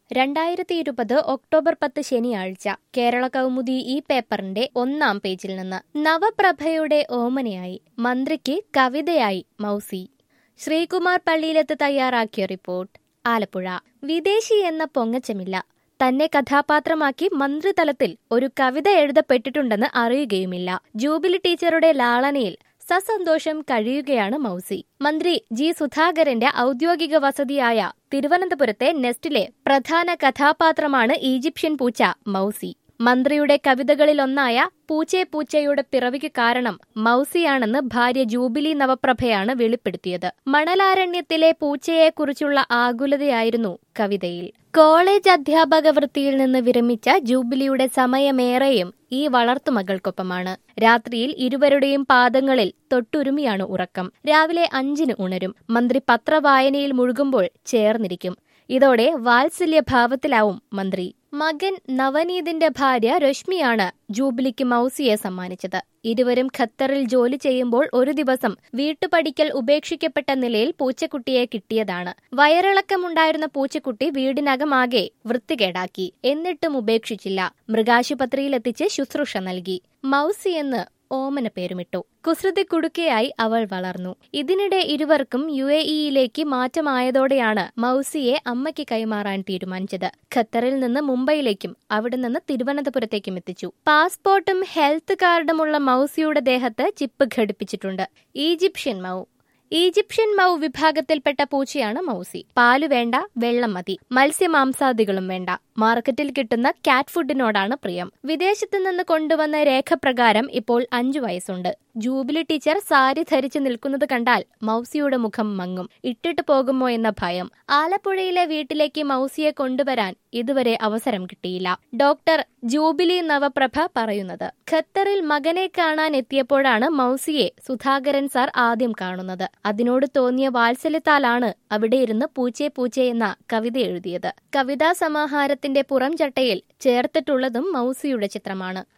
രണ്ടായിരത്തി ഇരുപത് ഒക്ടോബർ പത്ത് ശനിയാഴ്ച കേരള കൗമുദി ഈ പേപ്പറിന്റെ ഒന്നാം പേജിൽ നിന്ന് നവപ്രഭയുടെ ഓമനയായി മന്ത്രിക്ക് കവിതയായി മൗസി ശ്രീകുമാർ പള്ളിയിലെത്ത് തയ്യാറാക്കിയ റിപ്പോർട്ട് ആലപ്പുഴ വിദേശി എന്ന പൊങ്ങച്ചമില്ല തന്നെ കഥാപാത്രമാക്കി മന്ത്രിതലത്തിൽ ഒരു കവിത എഴുതപ്പെട്ടിട്ടുണ്ടെന്ന് അറിയുകയുമില്ല ജൂബിലി ടീച്ചറുടെ ലാളനയിൽ സസന്തോഷം കഴിയുകയാണ് മൗസി മന്ത്രി ജി സുധാകരന്റെ ഔദ്യോഗിക വസതിയായ തിരുവനന്തപുരത്തെ നെസ്റ്റിലെ പ്രധാന കഥാപാത്രമാണ് ഈജിപ്ഷ്യൻ പൂച്ച മൗസി മന്ത്രിയുടെ കവിതകളിലൊന്നായ പൂച്ചേ പൂച്ചയുടെ പിറവിക്ക് കാരണം മൗസിയാണെന്ന് ഭാര്യ ജൂബിലി നവപ്രഭയാണ് വെളിപ്പെടുത്തിയത് മണലാരണ്യത്തിലെ പൂച്ചയെക്കുറിച്ചുള്ള ആകുലതയായിരുന്നു കവിതയിൽ കോളേജ് അധ്യാപക വൃത്തിയിൽ നിന്ന് വിരമിച്ച ജൂബിലിയുടെ സമയമേറെയും ഈ വളർത്തുമകൾക്കൊപ്പമാണ് രാത്രിയിൽ ഇരുവരുടെയും പാദങ്ങളിൽ തൊട്ടുരുമിയാണ് ഉറക്കം രാവിലെ അഞ്ചിന് ഉണരും മന്ത്രി പത്രവായനയിൽ മുഴുകുമ്പോൾ ചേർന്നിരിക്കും ഇതോടെ വാത്സല്യഭാവത്തിലാവും മന്ത്രി മകൻ നവനീതിന്റെ ഭാര്യ രശ്മിയാണ് ജൂബിലിക്ക് മൗസിയെ സമ്മാനിച്ചത് ഇരുവരും ഖത്തറിൽ ജോലി ചെയ്യുമ്പോൾ ഒരു ദിവസം വീട്ടുപടിക്കൽ ഉപേക്ഷിക്കപ്പെട്ട നിലയിൽ പൂച്ചക്കുട്ടിയെ കിട്ടിയതാണ് വയറിളക്കമുണ്ടായിരുന്ന പൂച്ചക്കുട്ടി വീടിനകമാകെ വൃത്തികേടാക്കി എന്നിട്ടും ഉപേക്ഷിച്ചില്ല മൃഗാശുപത്രിയിലെത്തിച്ച് ശുശ്രൂഷ നൽകി മൗസി എന്ന് ഓമന പേരുമിട്ടു കുസൃതി കുടുക്കയായി അവൾ വളർന്നു ഇതിനിടെ ഇരുവർക്കും യു എ ഇയിലേക്ക് മാറ്റമായതോടെയാണ് മൗസിയെ അമ്മയ്ക്ക് കൈമാറാൻ തീരുമാനിച്ചത് ഖത്തറിൽ നിന്ന് മുംബൈയിലേക്കും അവിടെ നിന്ന് തിരുവനന്തപുരത്തേക്കും എത്തിച്ചു പാസ്പോർട്ടും ഹെൽത്ത് കാർഡുമുള്ള മൗസിയുടെ ദേഹത്ത് ചിപ്പ് ഘടിപ്പിച്ചിട്ടുണ്ട് ഈജിപ്ഷ്യൻ മൗ ഈജിപ്ഷ്യൻ മൗ വിഭാഗത്തിൽപ്പെട്ട പൂച്ചയാണ് മൗസി പാല് വേണ്ട വെള്ളം മതി മത്സ്യമാംസാദികളും വേണ്ട മാർക്കറ്റിൽ കിട്ടുന്ന കാറ്റ് ഫുഡിനോടാണ് പ്രിയം വിദേശത്ത് നിന്ന് കൊണ്ടുവന്ന രേഖ പ്രകാരം ഇപ്പോൾ അഞ്ചു വയസ്സുണ്ട് ജൂബിലി ടീച്ചർ സാരി ധരിച്ചു നിൽക്കുന്നത് കണ്ടാൽ മൗസിയുടെ മുഖം മങ്ങും ഇട്ടിട്ട് പോകുമോ എന്ന ഭയം ആലപ്പുഴയിലെ വീട്ടിലേക്ക് മൗസിയെ കൊണ്ടുവരാൻ ഇതുവരെ അവസരം കിട്ടിയില്ല ഡോക്ടർ ജൂബിലി നവപ്രഭ പറയുന്നത് ഖത്തറിൽ മകനെ കാണാൻ എത്തിയപ്പോഴാണ് മൗസിയെ സുധാകരൻ സാർ ആദ്യം കാണുന്നത് അതിനോട് തോന്നിയ വാത്സല്യത്താലാണ് അവിടെ ഇരുന്ന് പൂച്ചേ പൂച്ചേ എന്ന കവിത എഴുതിയത് കവിതാ സമാഹാരത്തിന്റെ പുറംചട്ടയിൽ ചേർത്തിട്ടുള്ളതും മൗസിയുടെ ചിത്രമാണ്